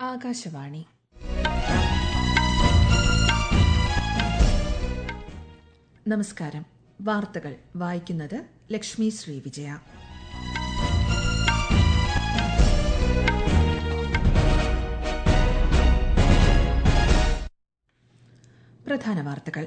ആകാശവാണി നമസ്കാരം വാർത്തകൾ വായിക്കുന്നത് ലക്ഷ്മി ശ്രീ വിജയ പ്രധാന വാർത്തകൾ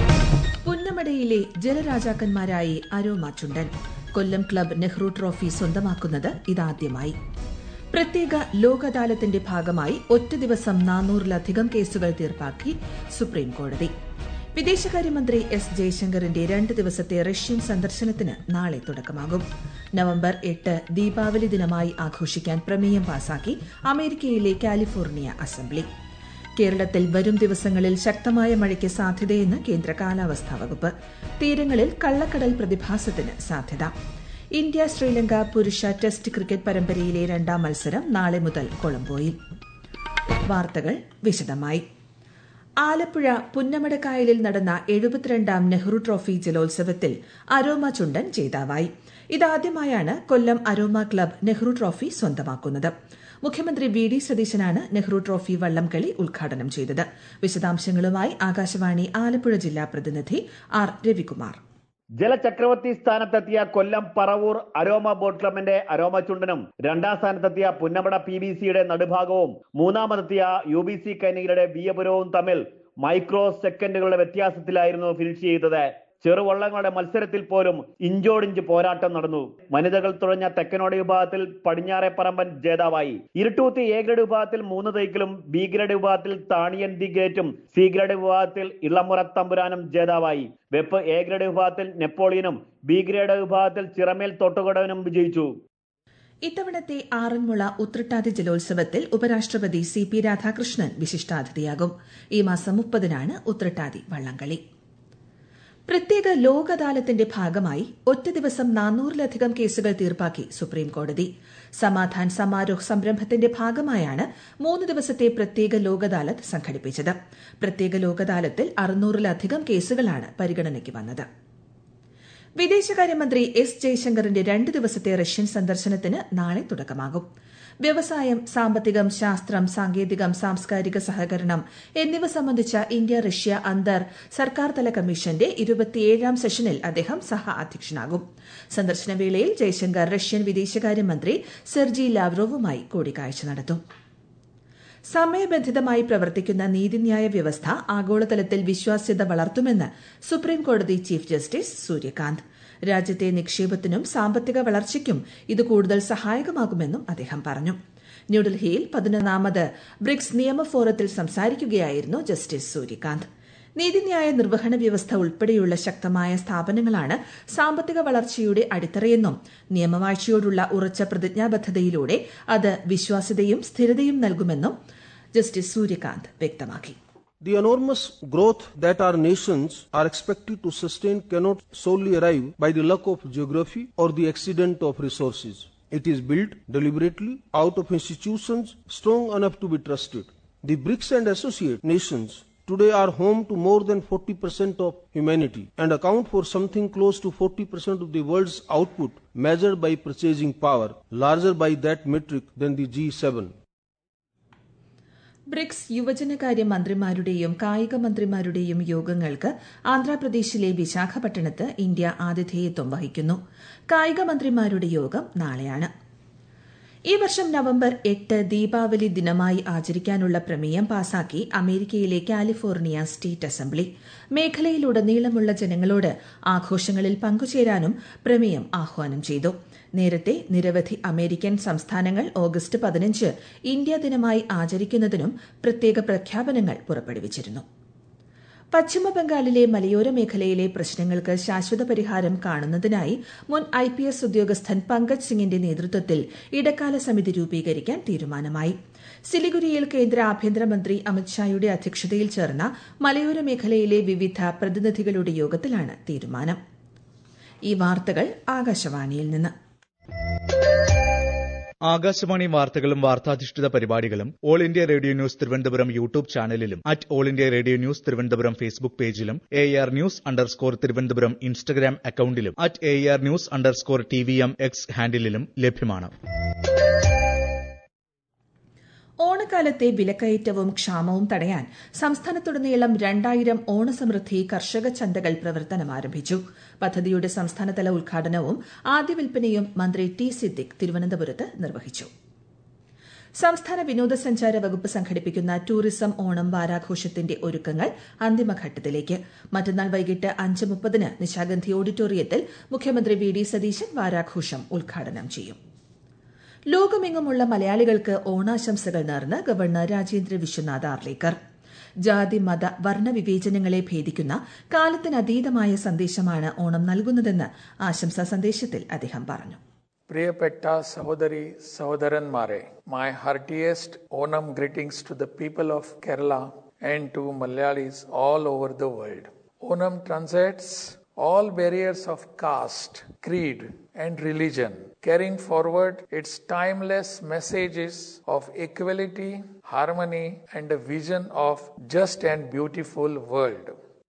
പുന്നമടയിലെ ജലരാജാക്കന്മാരായി അരോമ ചുണ്ടൻ കൊല്ലം ക്ലബ് നെഹ്റു ട്രോഫി സ്വന്തമാക്കുന്നത് ഇതാദ്യമായി പ്രത്യേക ലോക് അദാലത്തിന്റെ ഭാഗമായി ഒറ്റ ദിവസം നാനൂറിലധികം കേസുകൾ തീർപ്പാക്കി സുപ്രീം കോടതി വിദേശകാര്യമന്ത്രി എസ് ജയശങ്കറിന്റെ രണ്ട് ദിവസത്തെ റഷ്യൻ സന്ദർശനത്തിന് നാളെ തുടക്കമാകും നവംബർ എട്ട് ദീപാവലി ദിനമായി ആഘോഷിക്കാൻ പ്രമേയം പാസാക്കി അമേരിക്കയിലെ കാലിഫോർണിയ അസംബ്ലി കേരളത്തിൽ വരും ദിവസങ്ങളിൽ ശക്തമായ മഴയ്ക്ക് സാധ്യതയെന്ന് കേന്ദ്ര കാലാവസ്ഥാ വകുപ്പ് തീരങ്ങളിൽ കള്ളക്കടൽ പ്രതിഭാസത്തിന് സാധ്യത ഇന്ത്യ ശ്രീലങ്ക പുരുഷ ടെസ്റ്റ് ക്രിക്കറ്റ് പരമ്പരയിലെ രണ്ടാം മത്സരം നാളെ മുതൽ കൊളംബോയിൽ വാർത്തകൾ വിശദമായി ആലപ്പുഴ പുന്നമടക്കായലിൽ നടന്ന എഴുപത്തിരണ്ടാം നെഹ്റു ട്രോഫി ജലോത്സവത്തിൽ അരോമ ചുണ്ടൻ ജേതാവായി ഇതാദ്യമായാണ് Kollam Aroma club Nehru trophy സ്വന്തമാക്കുന്നത് മുഖ്യമന്ത്രി വി ഡി സതീശനാണ് നെഹ്റു ട്രോഫി വള്ളംകളി ഉദ്ഘാടനം ചെയ്തത് വിശദാംശങ്ങളുമായി ആകാശവാണി ആലപ്പുഴ ജില്ലാ പ്രതിനിധി ആർ രവികുമാർ ജലചക്രവർത്തി സ്ഥാനത്തെത്തിയ കൊല്ലം പറവൂർ അരോമ ബോട്ട് ക്ലബിന്റെ അരോമ ചുണ്ടനും രണ്ടാം സ്ഥാനത്തെത്തിയ പുന്നമട പി ബി സിയുടെ നടുഭാഗവും മൂന്നാമതെത്തിയ യു ബി സി കൈനഗിരിയുടെ വിയപുരവും തമ്മിൽ മൈക്രോ സെക്കൻഡുകളുടെ വ്യത്യാസത്തിലായിരുന്നു ഫിനിഷ് ചെയ്തത് ചെറുവള്ളങ്ങളുടെ മത്സരത്തിൽ പോലും ഇഞ്ചോടിഞ്ച് പോരാട്ടം നടന്നു വനിതകൾ തുഴഞ്ഞ തെക്കനോട് വിഭാഗത്തിൽ പടിഞ്ഞാറെ പറമ്പൻ ജേതാവായി ഇരുട്ടൂത്തി എ ഗ്രേഡ് വിഭാഗത്തിൽ മൂന്ന് തൈക്കലും ബി ഗ്രേഡ് വിഭാഗത്തിൽ താണിയൻ ദി ഗ്രേറ്റും സി ഗ്രേഡ് വിഭാഗത്തിൽ ഇളമുറ തമ്പുരാനും ജേതാവായി വെപ്പ് എ ഗ്രേഡ് വിഭാഗത്തിൽ നെപ്പോളിയനും ബി ഗ്രേഡ് വിഭാഗത്തിൽ ചിറമേൽ തൊട്ടുകടവനും വിജയിച്ചു ഇത്തവണത്തെ ആറന്മുള ഉത്രട്ടാതി ജലോത്സവത്തിൽ ഉപരാഷ്ട്രപതി സി പി രാധാകൃഷ്ണൻ വിശിഷ്ടാതിഥിയാകും ഈ മാസം മുപ്പതിനാണ് ഉത്രട്ടാതി വള്ളംകളി പ്രത്യേക ലോക് അദാലത്തിന്റെ ഭാഗമായി ഒറ്റ ദിവസം നാനൂറിലധികം കേസുകൾ തീർപ്പാക്കി സുപ്രീം കോടതി സമാധാൻ സമാരോഹ് സംരംഭത്തിന്റെ ഭാഗമായാണ് മൂന്ന് ദിവസത്തെ പ്രത്യേക ലോക് അദാലത്ത് സംഘടിപ്പിച്ചത് പ്രത്യേക ലോക് അദാലത്തിൽ അറുന്നൂറിലധികം കേസുകളാണ് പരിഗണനയ്ക്ക് വന്നത് വിദേശകാര്യമന്ത്രി എസ് ജയശങ്കറിന്റെ രണ്ട് ദിവസത്തെ റഷ്യൻ സന്ദർശനത്തിന് നാളെ തുടക്കമാകും വ്യവസായം സാമ്പത്തികം ശാസ്ത്രം സാങ്കേതികം സാംസ്കാരിക സഹകരണം എന്നിവ സംബന്ധിച്ച ഇന്ത്യ റഷ്യ അന്തർ സർക്കാർ തല കമ്മീഷന്റെ ഇരുപത്തിയേഴാം സെഷനിൽ അദ്ദേഹം സഹ അധ്യക്ഷനാകും സന്ദർശന വേളയിൽ ജയശങ്കർ റഷ്യൻ വിദേശകാര്യമന്ത്രി സെർജി ലാവ്റോവുമായി കൂടിക്കാഴ്ച നടത്തും സമയബന്ധിതമായി പ്രവർത്തിക്കുന്ന നീതിന്യായ വ്യവസ്ഥ ആഗോളതലത്തിൽ വിശ്വാസ്യത വളർത്തുമെന്ന് സുപ്രീം കോടതി ചീഫ് ജസ്റ്റിസ് സൂര്യകാന്ത് രാജ്യത്തെ നിക്ഷേപത്തിനും സാമ്പത്തിക വളർച്ചയ്ക്കും ഇത് കൂടുതൽ സഹായകമാകുമെന്നും അദ്ദേഹം പറഞ്ഞു ന്യൂഡൽഹിയിൽ പതിനൊന്നാമത് ബ്രിക്സ് നിയമ ഫോറത്തിൽ സംസാരിക്കുകയായിരുന്നു ജസ്റ്റിസ് സൂര്യകാന്ത് നീതിന്യായ നിർവഹണ വ്യവസ്ഥ ഉൾപ്പെടെയുള്ള ശക്തമായ സ്ഥാപനങ്ങളാണ് സാമ്പത്തിക വളർച്ചയുടെ അടിത്തറയെന്നും നിയമവാഴ്ചയോടുള്ള ഉറച്ച പ്രതിജ്ഞാബദ്ധതയിലൂടെ അത് വിശ്വാസ്യതയും സ്ഥിരതയും നൽകുമെന്നും ജസ്റ്റിസ് സൂര്യകാന്ത് വ്യക്തമാക്കി The enormous growth that our nations are expected to sustain cannot solely arrive by the luck of geography or the accident of resources. It is built deliberately out of institutions strong enough to be trusted. The BRICS and associate nations today are home to more than 40% of humanity and account for something close to 40% of the world's output measured by purchasing power, larger by that metric than the G7. BRICS യുവജനകാര്യ മന്ത്രിമാരുടെയും കായിക മന്ത്രിമാരുടെയും യോഗങ്ങൾക്ക് ആന്ധ്രാപ്രദേശിലെ വിശാഖപട്ടണത്ത് India ആതിഥേയത്വം വഹിക്കുന്നു കായിക മന്ത്രിമാരുടെ യോഗം നാളെയാണ് ഈ വർഷം നവംബർ എട്ട് ദീപാവലി ദിനമായി ആചരിക്കാനുള്ള പ്രമേയം പാസാക്കി അമേരിക്കയിലെ കാലിഫോർണിയ സ്റ്റേറ്റ് അസംബ്ലി മേഖലയിലുടനീളമുള്ള ജനങ്ങളോട് ആഘോഷങ്ങളിൽ പങ്കുചേരാനും പ്രമേയം ആഹ്വാനം ചെയ്തു നേരത്തെ നിരവധി അമേരിക്കൻ സംസ്ഥാനങ്ങൾ ഓഗസ്റ്റ് പതിനഞ്ച് ഇന്ത്യ ദിനമായി ആചരിക്കുന്നതിനും പ്രത്യേക പ്രഖ്യാപനങ്ങൾ പുറപ്പെടുവിച്ചിരുന്നു പശ്ചിമബംഗാളിലെ മലയോര മേഖലയിലെ പ്രശ്നങ്ങൾക്ക് ശാശ്വത പരിഹാരം കാണുന്നതിനായി മുൻ ഐ പി എസ് ഉദ്യോഗസ്ഥൻ പങ്കജ് സിംഗിന്റെ നേതൃത്വത്തിൽ ഇടക്കാല സമിതി രൂപീകരിക്കാൻ തീരുമാനമായി സിലിഗുരിയിൽ കേന്ദ്ര ആഭ്യന്തരമന്ത്രി അമിത്ഷായുടെ അധ്യക്ഷതയിൽ ചേർന്ന മലയോര മേഖലയിലെ വിവിധ പ്രതിനിധികളുടെ യോഗത്തിലാണ് തീരുമാനം ഈ വാർത്തകൾ ആകാശവാണിയിൽ നിന്ന് ആകാശവാണി വാർത്തകളും വാർത്താധിഷ്ഠിത പരിപാടികളും all India radio news Thiruvananthapuram YouTube ചാനലിലും at all India radio news Thiruvananthapuram Facebook പേജിലും A R news underscore Thiruvananthapuram Instagram അക്കൌണ്ടിലും at A R news underscore T V M X ഹാൻഡിലും ലഭ്യമാണ് ഓണക്കാലത്തെ വിലക്കയറ്റവും ക്ഷാമവും തടയാൻ സംസ്ഥാനത്തുടനീളം രണ്ടായിരം ഓണസമൃദ്ധി കർഷക ചന്തകൾ പ്രവർത്തനം ആരംഭിച്ചു പദ്ധതിയുടെ സംസ്ഥാനതല ഉദ്ഘാടനവും ആദ്യ വിൽപ്പനയും മന്ത്രി ടി സിദ്ദിഖ് തിരുവനന്തപുരത്ത് നിർവഹിച്ചു സംസ്ഥാന വിനോദസഞ്ചാര വകുപ്പ് സംഘടിപ്പിക്കുന്ന ടൂറിസം ഓണം വാരാഘോഷത്തിന്റെ ഒരുക്കങ്ങൾ അന്തിമഘട്ടത്തിലേക്ക് മറ്റന്നാൾ വൈകിട്ട് അഞ്ച് മുപ്പതിന് നിശാഗന്ധി ഓഡിറ്റോറിയത്തിൽ മുഖ്യമന്ത്രി വി ഡി സതീശൻ വാരാഘോഷം ഉദ്ഘാടനം ചെയ്യും ലോകമെങ്ങുമുള്ള മലയാളികൾക്ക് ഓണാശംസകൾ നേർന്ന് ഗവർണർ രാജേന്ദ്ര വിശ്വനാഥ് ആർലേക്കർ ജാതി മത വർണ്ണ വിവേചനങ്ങളെ ഭേദിക്കുന്ന കാലത്തിനതീതമായ സന്ദേശമാണ് ഓണം നൽകുന്നതെന്ന് ആശംസാ സന്ദേശത്തിൽ അദ്ദേഹം പറഞ്ഞു പ്രിയപ്പെട്ട സഹോദരി സഹോദരന്മാരെ my heartiest Onam greetings to the people of Kerala and to Malayalees all over the world Onam transcends all barriers of caste, creed, and religion, carrying forward its timeless messages of equality, harmony, and a vision of just and beautiful world.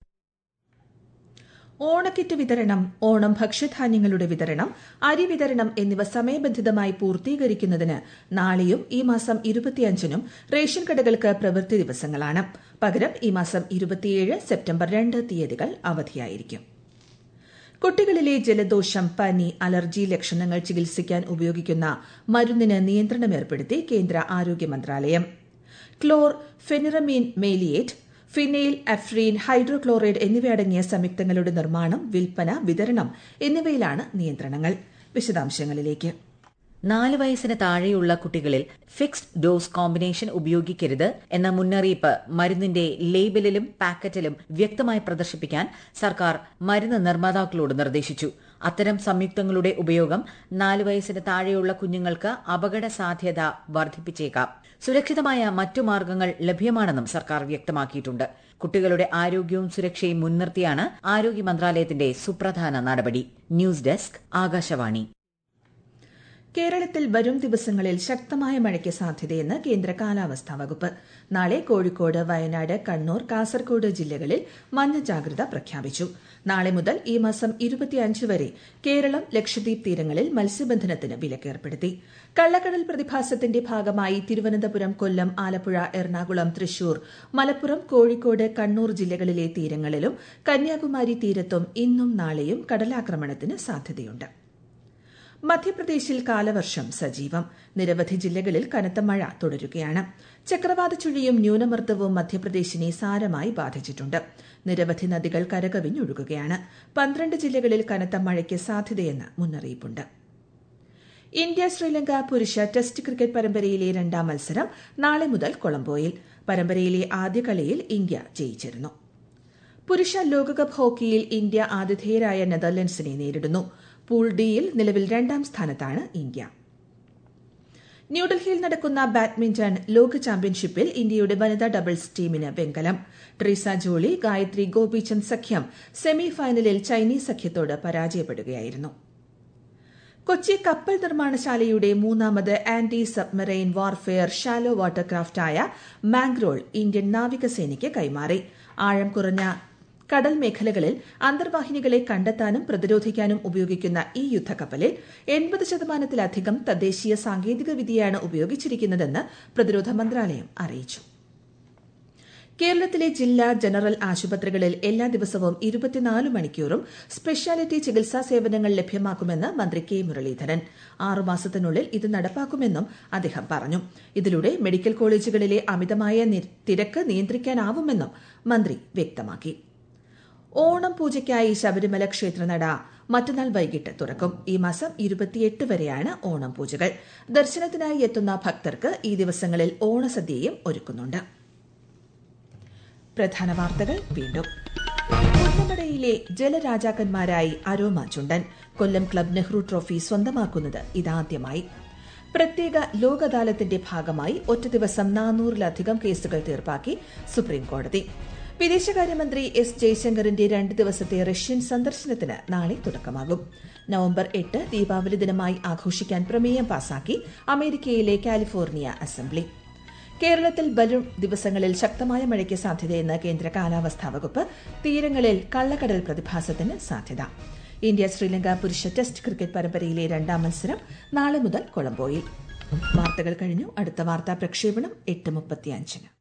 ഓണക്കിറ്റ് വിതരണം ഓണം ഭക്ഷ്യധാന്യങ്ങളുടെ വിതരണം അരി വിതരണം എന്നിവ സമയബന്ധിതമായി പൂർത്തീകരിക്കുന്നതിന് നാളെയും ഈ മാസം ഇരുപത്തിയഞ്ചിനും റേഷൻ കടകൾക്ക് പ്രവൃത്തി ദിവസങ്ങളാണ് പകരം ഈ മാസം ഇരുപത്തിയേഴ് സെപ്റ്റംബർ രണ്ട് തീയതികൾ അവധിയായിരിക്കും കുട്ടികളിലെ ജലദോഷം പനി അലർജി ലക്ഷണങ്ങൾ ചികിത്സിക്കാൻ ഉപയോഗിക്കുന്ന മരുന്നിന് നിയന്ത്രണം ഏർപ്പെടുത്തി കേന്ദ്ര ആരോഗ്യ മന്ത്രാലയം ക്ലോർ ഫെനിറമീൻ മേലിയേറ്റ് ഫിനൈൽ അഫ്രീൻ ഹൈഡ്രോക്ലോറൈഡ് എന്നിവയടങ്ങിയ സംയുക്തങ്ങളുടെ നിർമ്മാണം വിൽപ്പന വിതരണം എന്നിവയിലാണ് നിയന്ത്രണങ്ങൾ വിശദാംശങ്ങളിലേക്ക് നാല് വയസ്സിന് താഴെയുള്ള കുട്ടികളിൽ ഫിക്സ്ഡ് ഡോസ് കോമ്പിനേഷൻ ഉപയോഗിക്കരുത് എന്ന മുന്നറിയിപ്പ് മരുന്നിന്റെ ലേബലിലും പാക്കറ്റിലും വ്യക്തമായി പ്രദർശിപ്പിക്കാൻ സർക്കാർ മരുന്ന് നിർമ്മാതാക്കളോട് നിർദ്ദേശിച്ചു അത്തരം സംയുക്തങ്ങളുടെ ഉപയോഗം നാല് വയസ്സിന് താഴെയുള്ള കുഞ്ഞുങ്ങൾക്ക് അപകട സാധ്യത വർദ്ധിപ്പിച്ചേക്കാം സുരക്ഷിതമായ മറ്റു മാർഗങ്ങൾ ലഭ്യമാണെന്നും സർക്കാർ വ്യക്തമാക്കിയിട്ടുണ്ട് കുട്ടികളുടെ ആരോഗ്യവും സുരക്ഷയും മുൻനിർത്തിയാണ് ആരോഗ്യ മന്ത്രാലയത്തിന്റെ സുപ്രധാന നടപടി ന്യൂസ് ഡെസ്ക് ആകാശവാണി കേരളത്തിൽ വരും ദിവസങ്ങളിൽ ശക്തമായ മഴയ്ക്ക് സാധ്യതയെന്ന് കേന്ദ്ര കാലാവസ്ഥാ വകുപ്പ് നാളെ കോഴിക്കോട് വയനാട് കണ്ണൂർ കാസർഗോഡ് ജില്ലകളിൽ മഞ്ഞ ജാഗ്രത പ്രഖ്യാപിച്ചു നാളെ മുതൽ ഈ മാസം ഇരുപത്തിയഞ്ച് വരെ കേരളം ലക്ഷദ്വീപ് തീരങ്ങളിൽ മത്സ്യബന്ധനത്തിന് വിലക്കേർപ്പെടുത്തി കള്ളക്കടൽ പ്രതിഭാസത്തിന്റെ ഭാഗമായി തിരുവനന്തപുരം കൊല്ലം ആലപ്പുഴ എറണാകുളം തൃശൂർ മലപ്പുറം കോഴിക്കോട് കണ്ണൂർ ജില്ലകളിലെ തീരങ്ങളിലും കന്യാകുമാരി തീരത്തും ഇന്നും നാളെയും കടലാക്രമണത്തിന് സാധ്യതയുണ്ട് മധ്യപ്രദേശിൽ കാലവർഷം സജീവം നിരവധി ജില്ലകളിൽ കനത്ത മഴ തുടരുകയാണ് ചക്രവാത ചുഴിയും ന്യൂനമർദ്ദവും മധ്യപ്രദേശിനെ സാരമായി ബാധിച്ചിട്ടുണ്ട് നിരവധി നദികൾ കരകവിഞ്ഞൊഴുകുകയാണ് പന്ത്രണ്ട് ജില്ലകളിൽ കനത്ത മഴയ്ക്ക് സാധ്യതയെന്ന് മുന്നറിയിപ്പുണ്ട് ഇന്ത്യ ശ്രീലങ്ക പുരുഷ ടെസ്റ്റ് ക്രിക്കറ്റ് പരമ്പരയിലെ രണ്ടാം മത്സരം നാളെ മുതൽ കൊളംബോയിൽ പരമ്പരയിലെ ആദ്യ കളിയിൽ ഇന്ത്യ ജയിച്ചിരുന്നു പുരുഷ ലോകകപ്പ് ഹോക്കിയിൽ ഇന്ത്യ ആതിഥേയരായ നെതർലൻഡ്സിനെ നേരിടുന്നു പൂൾ ഡിയിൽ നിലവിൽ രണ്ടാം സ്ഥാനത്താണ് ഇന്ത്യ ന്യൂഡൽഹിയിൽ നടക്കുന്ന ബാഡ്മിന്റൺ ലോക ചാമ്പ്യൻഷിപ്പിൽ ഇന്ത്യയുടെ വനിതാ ഡബിൾസ് ടീമിന് വെങ്കലം ട്രീസ ജോളി ഗായത്രി ഗോപിചന്ദ് സഖ്യം സെമി ഫൈനലിൽ ചൈനീസ് സഖ്യത്തോട് പരാജയപ്പെടുകയായിരുന്നു കൊച്ചി കപ്പൽ നിർമ്മാണശാലയുടെ മൂന്നാമത് anti submarine warfare shallow water ക്രാഫ്റ്റായ മാംഗ്രോൾ ഇന്ത്യൻ നാവികസേനയ്ക്ക് കൈമാറി ആഴം കുറഞ്ഞ കടൽ മേഖലകളിൽ അന്തർവാഹിനികളെ കണ്ടെത്താനും പ്രതിരോധിക്കാനും ഉപയോഗിക്കുന്ന ഈ യുദ്ധക്കപ്പലിൽ എൺപത് ശതമാനത്തിലധികം തദ്ദേശീയ സാങ്കേതിക വിദ്യയാണ് ഉപയോഗിച്ചിരിക്കുന്നതെന്ന് പ്രതിരോധ മന്ത്രാലയം അറിയിച്ചു കേരളത്തിലെ ജില്ലാ ജനറൽ ആശുപത്രികളിൽ എല്ലാ ദിവസവും ഇരുപത്തിനാല് മണിക്കൂറും സ്പെഷ്യാലിറ്റി ചികിത്സാ സേവനങ്ങൾ ലഭ്യമാക്കുമെന്ന് മന്ത്രി കെ മുരളീധരൻ ആറുമാസത്തിനുള്ളിൽ ഇത് നടപ്പാക്കുമെന്നും അദ്ദേഹം പറഞ്ഞു ഇതിലൂടെ മെഡിക്കൽ കോളേജുകളിലെ അമിതമായ തിരക്ക് നിയന്ത്രിക്കാനാവുമെന്നും മന്ത്രി വ്യക്തമാക്കി ഓണം പൂജയ്ക്കായി ശബരിമല ക്ഷേത്രനട മറ്റന്നാൾ വൈകിട്ട് തുറക്കും ഈ മാസം ഇരുപത്തിയെട്ട് വരെയാണ് ഓണം പൂജകൾ ദർശനത്തിനായി എത്തുന്ന ഭക്തർക്ക് ഈ ദിവസങ്ങളിൽ ഓണസദ്യയും ഒരുക്കുന്നുണ്ട് പ്രധാന വാർത്തകൾ വീണ്ടും പുന്നമടയിലെ ജലരാജാക്കന്മാരായി അരോമ ചുണ്ടൻ കൊല്ലം ക്ലബ് നെഹ്റു ട്രോഫി സ്വന്തമാക്കുന്നത് ഇതാദ്യമായി പ്രത്യേക ലോക് അദാലത്തിന്റെ ഭാഗമായി ഒറ്റ ദിവസം നാനൂറിലധികം കേസുകൾ തീർപ്പാക്കി സുപ്രീംകോടതി വിദേശകാര്യമന്ത്രി എസ് ജയശങ്കറിന്റെ രണ്ട് ദിവസത്തെ റഷ്യൻ സന്ദർശനത്തിന് നാളെ തുടക്കമാകും നവംബർ എട്ട് ദീപാവലി ദിനമായി ആഘോഷിക്കാൻ പ്രമേയം പാസാക്കി അമേരിക്കയിലെ കാലിഫോർണിയ അസംബ്ലി കേരളത്തിൽ വരും ദിവസങ്ങളിൽ ശക്തമായ മഴയ്ക്ക് സാധ്യതയെന്ന് കേന്ദ്ര കാലാവസ്ഥാ വകുപ്പ് തീരങ്ങളിൽ കള്ളക്കടൽ പ്രതിഭാസത്തിന് സാധ്യത ഇന്ത്യ ശ്രീലങ്ക പുരുഷ ടെസ്റ്റ് ക്രിക്കറ്റ് പരമ്പരയിലെ രണ്ടാം മത്സരം നാളെ മുതൽ കൊളംബോയിൽ വാർത്തകൾ കഴിഞ്ഞു അടുത്ത വാർത്താ പ്രക്ഷേപണം എട്ട് മുപ്പത്തിയഞ്ചിന്